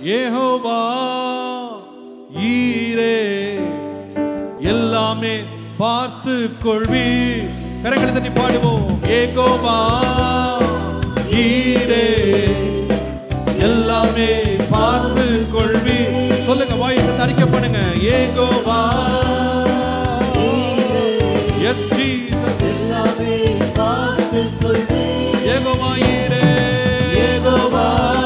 ஏகோவா ஈரே எல்லாமே பார்த்து கொள்வி கரங்களை தட்டி பாடுவோம் ஏகோவா ஈரே எல்லாமே பார்த்து கொள்வி சொல்லுங்க வாய் தட்டி அறிக்கை பண்ணுங்க ஏகோவா எஸ் ஜீசஸ் எல்லாமே பார்த்துக் கொள்வே ஏகோவா ஈரே ஏகோவா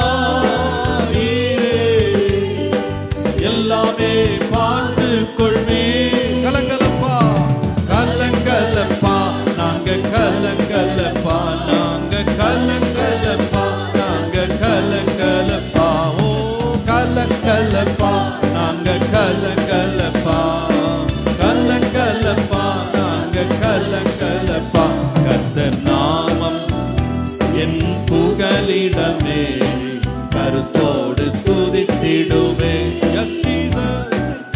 ஈரே எல்லாமே பார்த்து கொள்வி கலங்கலப்பா கலங்கலப்பா நாங்க கலங்கலப்பா நாங்க கலங்கலப்பா நாங்க கலங்கலப்பா ஓ கலங்கலப்பா நாங்க கலங்கலப்பா கலங்கலப்பா நாங்க கலங்கலப்பா கர்த்தர் நாமம் என் புகலிடமே கருத்தோடு துதித்திடுவே Yes, Jesus.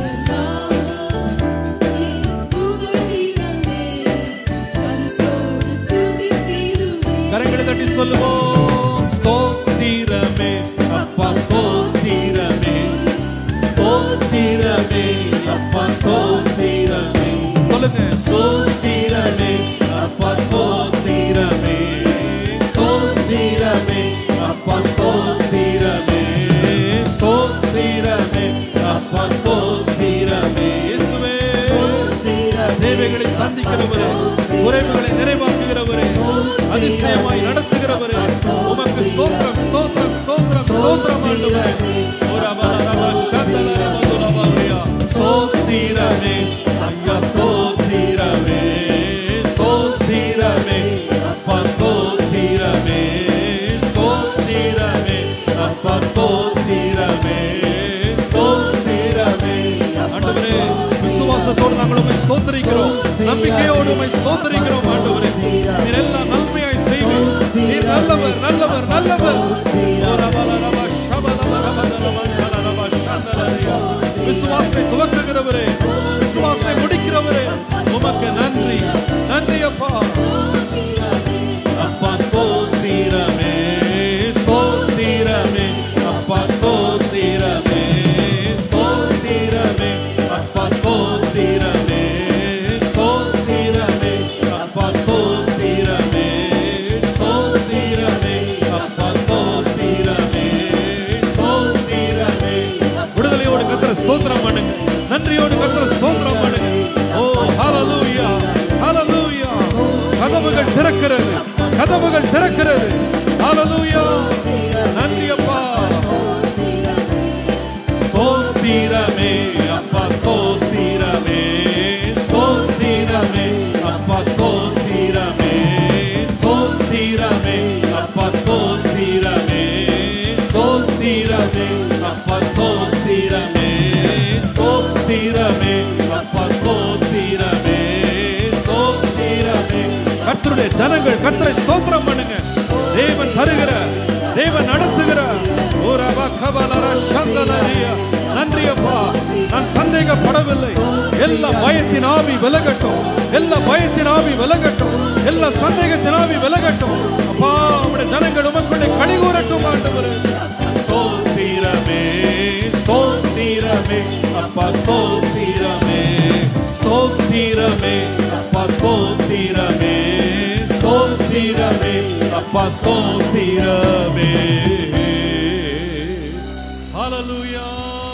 புகழிடமே கருத்தோடு துதித்திடுவே கரங்களை தட்டி சொல்லுவோம் ஸ்தோத்திரமே அப்பா ஸ்தோத்திரமே ஸ்தோத்திரமே அப்பா ஸ்தோத்திரமே சொல்லுங்க ஸ்தோத்திரமே அப்பா ஸ்தோத்திரமே ஸ்தோத்திரமே அப்பா ஸ்தோத்திரமே ஸ்தோத்திரமே அப்பா ஸ்தோத்திரமே இயேசுவே தேவைகளை சந்திக்கிறவரே குறைவுகளை நிறைவாக்குகிறவரே அதிசயமாய் நடத்துகிறவரே உமக்கு ஸ்தோத்திரம் ஸ்தோத்திரம் ஸ்தோத்திரம் ஸ்தோத்திரம் ஆண்டவரே ஒரு அபரம சந்தல மதுரமரியா ஸ்தோத்திரமே ஐயா ஸ்தோத்திரமே ஸ்தோத்திரமே அப்பா ஸ்தோத்திரமே ஸ்தோத்திரமே அப்பா ஸ்தோத்திரமே ஸ்தோத்திரமே ஆண்டவரே விசுவாசத்தோடு நாங்கள் உம்மை ஸ்தோத்திரிக்கிறோம் நம்பிக்கையோடு உம்மை ஸ்தோத்திரிக்கிறோம் ஆண்டவரே நீர் எல்லாம் நன்மையாய் செய்வீர் நீர் நல்லவர் நல்லவர் நல்லவர் ஓ ரபல ரப ஷபல ரபல ரப ஷல ரப ஷந்தலரியா. விசுவாசத்தை துவக்குகிறவரே விசுவாசத்தை முடிக்கிறவரே உமக்கு நன்றி நன்றி அப்பா அப்பா ஸ்தோத்திரமே ஸ்தோத்திரமே அப்பா ஸ்தோத்திரமே ஸ்தோத்திரமே அப்பா ஸ்தோத்திரமே ஸ்தோத்திரமே அப்பா ஸ்தோத்திரமே ஸ்தோத்திரமே அப்பா ஸ்தோத்திரமே ஸ்தோத்திரமே விடுதலையோடு கத்திர ஸ்தோத்திரம் பண்ணுங்க நன்றியோடு கத்திர ஸ்தோத்திரம் பண்ணுங்க ஓ ஹalleluya ஹalleluya கதவுகள் திறக்கிறது கதவுகள் திறக்கிறது ஹalleluya நன்றி அப்பா ஸ்தோத்திரமே அப்பா ஸ்தோத்திரமே ஸ்தோத்திரமே அப்பா ஸ்தோத்திரமே ஸ்தோத்திரமே அப்பா ஸ்தோத்திரமே ஸ்தோத்திரமே அப்பா ஸ்தோத்திரமே ஸ்தோத்திரமே அப்பா ஸ்தோத்திரமே ஸ்தோத்திரமே கர்த்தருடைய ஜனங்கள் கர்த்தரை ஸ்தோத்திரம் பண்ணுங்க தேவன் தருகிற தேவன் நடத்துகிற ஒரு அபகபலர சந்தனரிய நன்றி அப்பா நான் சந்தேகப்படவில்லை எல்லா பயத்தின் ஆவி விலகட்டும் எல்லா பயத்தின் ஆவி விலகட்டும் எல்லா சந்தேகத்தின் ஆவி விலகட்டும் அப்பா உம்முடைய ஜனங்கள் உமக்குள்ளே கடிகூறட்டும் ஆண்டவரே ஸ்தோத்திரமே ஸ்தோத்திரமே அப்பா ஸ்தோத்திரமே ஸ்தோத்திரமே அப்பா ஸ்தோத்திரமே ஸ்தோத்திரமே அப்பா ஸ்தோத்திரமே ஹalleluya